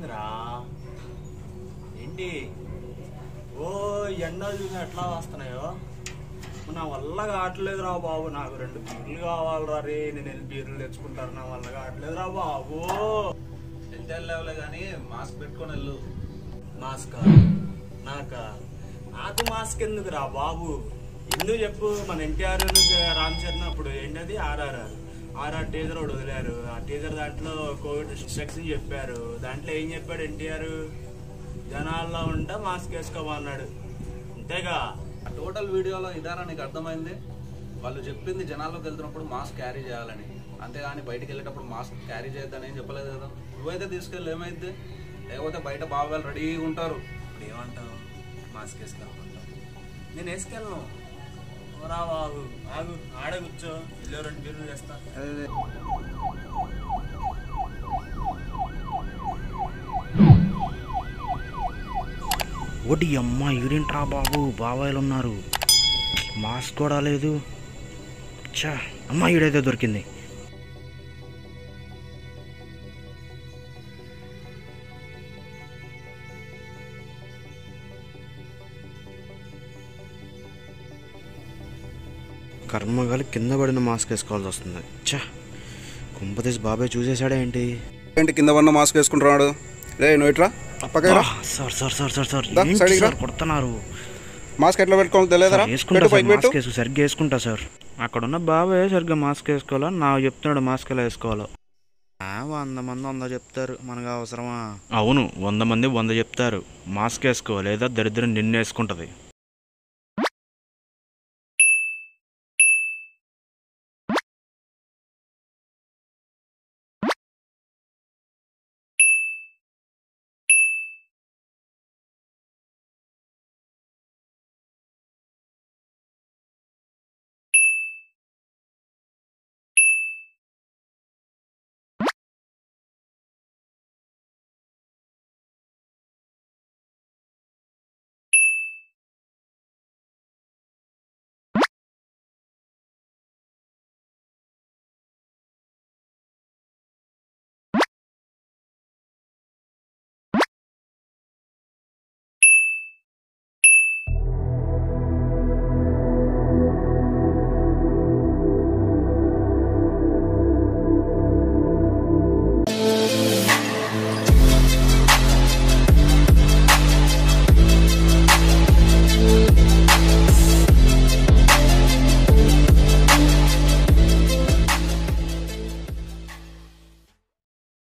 ఏమైందిరా ఏంటి ఓ ఎండలు చూసి ఎట్లా వస్తున్నాయో నా వల్ల కావట్లేదు రా బాబు నాకు రెండు బీర్లు కావాలిరా రే నేను వెళ్ళి బీర్లు తెచ్చుకుంటారు నా వల్ల కావట్లేదు రా బాబు వెళ్తే వెళ్ళావులే కానీ మాస్క్ పెట్టుకొని వెళ్ళు మాస్క్ నాక నాకు మాస్క్ ఎందుకు రా బాబు ఎందుకు చెప్పు మన ఎన్టీఆర్ రామ్ చరణ్ అప్పుడు ఏంటది ఆర్ఆర్ఆర్ ఆర్ఆర్ టీజర్ ఒకటి వదిలారు ఆ టీజర్ దాంట్లో కోవిడ్ ఇన్స్ట్రక్షన్ చెప్పారు దాంట్లో ఏం చెప్పాడు ఎన్టీఆర్ జనాల్లో ఉంటే మాస్క్ వేసుకోమన్నాడు అంతేగా ఆ టోటల్ వీడియోలో ఇదారా నీకు అర్థమైంది వాళ్ళు చెప్పింది జనాల్లోకి వెళ్తున్నప్పుడు మాస్క్ క్యారీ చేయాలని అంతేగాని బయటికి వెళ్ళేటప్పుడు మాస్క్ క్యారీ చేయొద్దని ఏం చెప్పలేదు కదా నువ్వైతే తీసుకెళ్ళి ఏమైంది లేకపోతే బయట బాబాలు రెడీగా ఉంటారు ఇప్పుడు ఏమంటావు మాస్క్ వేసుకోమంటావు నేను వేసుకెళ్ళను రా బాబు ఆగు ఆడే కూర్చో ఇల్లు రెండు బీర్లు చేస్తా ఒకటి అమ్మ ఈడేంట్రా బాబు బాబాయిలు ఉన్నారు మాస్క్ కూడా లేదు చా అమ్మ ఈడైతే దొరికింది కర్మగాలి కింద పడిన మాస్క్ వేసుకోవాల్సి వస్తుంది చా కుంపతీసి బాబాయ్ చూసేసాడా ఏంటి ఏంటి కింద పడిన మాస్క్ వేసుకుంటున్నాడు రే నువ్వు ఇట్రా పక్కరా ఆ, sir sir sir sir sir దా, ఏంటి సైడ్కి రా. సార్ కొడుతున్నారు మాస్క్ ఎట్లా పెట్టుకోవాలి తెలియదురా సార్, వేసుకుంటా పెట్టు సార్ పైకి పెట్టు మాస్క్ వేసు సరిగ్గా వేసుకుంటా సార్ అక్కడ ఉన్న బాబాయ్ సరిగ్గా మాస్క్ వేసుకోవాలా నా చెప్తున్నాడు మాస్క్ ఎలా వేసుకోవాలో ఆ, వంద మంది వంద చెప్తారు మనకు అవసరమా అవును వంద మంది వంద చెప్తారు మాస్క్ వేసుకో లేదా దరిద్రం నిన్ను వేసుకుంటది